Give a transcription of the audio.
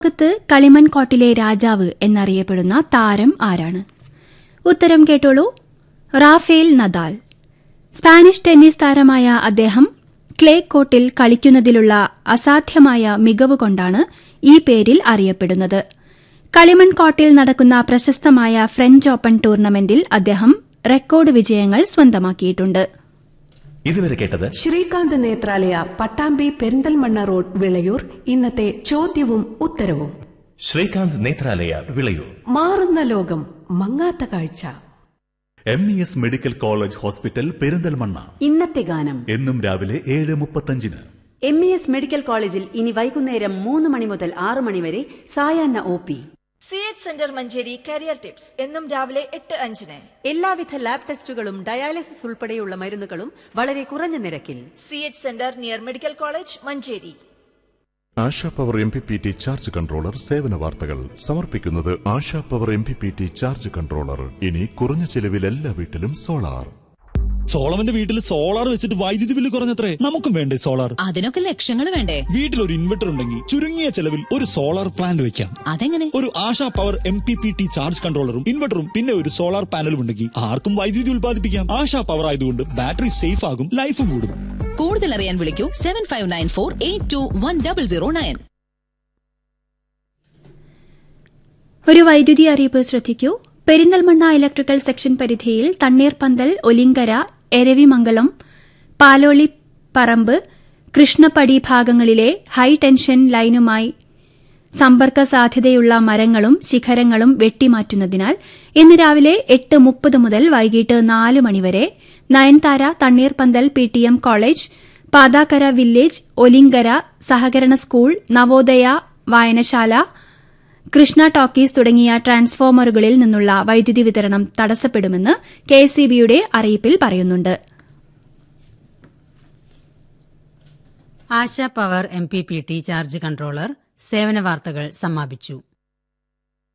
ലോകത്ത് കളിമൺകോട്ടിലെ രാജാവ് എന്നറിയപ്പെടുന്ന താരം ആരാണ് ഉത്തരം കേട്ടോളൂ റാഫേൽ നദാൽ സ്പാനിഷ് ടെന്നീസ് താരമായ അദ്ദേഹം ക്ലേ കോർട്ടിൽ കളിക്കുന്നതിലുള്ള അസാധ്യമായ മികവ് കൊണ്ടാണ് ഈ പേരിൽ അറിയപ്പെടുന്നത് കളിമൺ കോർട്ടിൽ നടക്കുന്ന പ്രശസ്തമായ ഫ്രഞ്ച് ഓപ്പൺ ടൂർണമെന്റിൽ അദ്ദേഹം റെക്കോർഡ് വിജയങ്ങൾ സ്വന്തമാക്കിയിട്ടുണ്ട് ഇതുവരെ കേട്ടത് ശ്രീകാന്ത് നേത്രാലയ പട്ടാമ്പി പെരിന്തൽമണ്ണ റോഡ് വിളയൂർ ഇന്നത്തെ ചോദ്യവും ഉത്തരവും ശ്രീകാന്ത് നേത്രാലയ വിളയൂർ മാറുന്ന ലോകം മങ്ങാത്ത കാഴ്ച M E S medical college hospital Perinthalmanna ഇന്നത്തെ ഗാനം എന്നും രാവിലെ ഏഴ് മുപ്പത്തഞ്ചിന് എം ഇ എസ് മെഡിക്കൽ കോളേജിൽ ഇനി വൈകുന്നേരം മൂന്ന് മണി മുതൽ ആറ് മണി വരെ സായാഹ്ന O P C H centre Manjeri career tips എന്നും രാവിലെ എട്ട് അഞ്ചിന് എല്ലാവിധ ലാബ് ടെസ്റ്റുകളും ഡയാലിസിസ് ഉൾപ്പെടെയുള്ള മരുന്നുകളും വളരെ കുറഞ്ഞ നിരക്കിൽ C H centre near medical college Manjeri Asha power M P P T charge controller സേവന വാർത്തകൾ സമർപ്പിക്കുന്നത് Asha power M P P T charge controller ഇനി കുറഞ്ഞ ചെലവിൽ എല്ലാ വീട്ടിലും സോളാർ സോളവന്റെ വീട്ടിൽ സോളാർ വെച്ചിട്ട് വൈദ്യുതി ബില്ല് കുറഞ്ഞത്രേ നമുക്കും വേണ്ടേ സോളാർ അതിനൊക്കെ ലക്ഷങ്ങൾ വേണ്ടേ വീട്ടിൽ ഒരു ഇൻവെർട്ടർ ഉണ്ടെങ്കിൽ ചുരുങ്ങിയ ചെലവിൽ ഒരു സോളാർ പ്ലാന്റ് വെക്കാം അതെങ്ങനെ ഒരു Asha power M P P T charge കൺട്രോളറും ഇൻവെർട്ടറും പിന്നെ ഒരു സോളാർ പാനലും ഉണ്ടെങ്കിൽ ആർക്കും വൈദ്യുതി ഉൽപ്പാദിപ്പിക്കാം ആശാ പവർ ആയതുകൊണ്ട് ബാറ്ററി സേഫ് ആകും ലൈഫും കൂടും കൂടുതൽ അറിയാൻ വിളിക്കൂ seven five nine four eight two one double zero nine ഒരു വൈദ്യുതി അറിയിപ്പ് ശ്രദ്ധിക്കൂ പെരിന്തൽമണ്ണ ഇലക്ട്രിക്കൽ സെക്ഷൻ പരിധിയിൽ തണ്ണീർപന്തൽ ഒലിങ്കര എരവിമംഗലം പാലോളി പറമ്പ് കൃഷ്ണപ്പടി ഭാഗങ്ങളിലെ ഹൈ ടെൻഷൻ ലൈനുമായി സമ്പർക്ക സാധ്യതയുള്ള മരങ്ങളും ശിഖരങ്ങളും വെട്ടിമാറ്റുന്നതിനാൽ ഇന്ന് രാവിലെ എട്ട് മുപ്പത് മുതൽ വൈകിട്ട് നാല് മണിവരെ Nayanthara Thanneerpanthal P T M college Pathakkara village Olinkara സഹകരണ സ്കൂൾ നവോദയ വായനശാല കൃഷ്ണ ടോക്കീസ് തുടങ്ങിയ ട്രാൻസ്ഫോമറുകളിൽ നിന്നുള്ള വൈദ്യുതി വിതരണം തടസ്സപ്പെടുമെന്ന് കെഎസ്ഇബിയുടെ അറിയിപ്പിൽ പറയുന്നുണ്ട് Asha power M P P T charge controller സേവന വാർത്തകൾ സമാപിച്ചു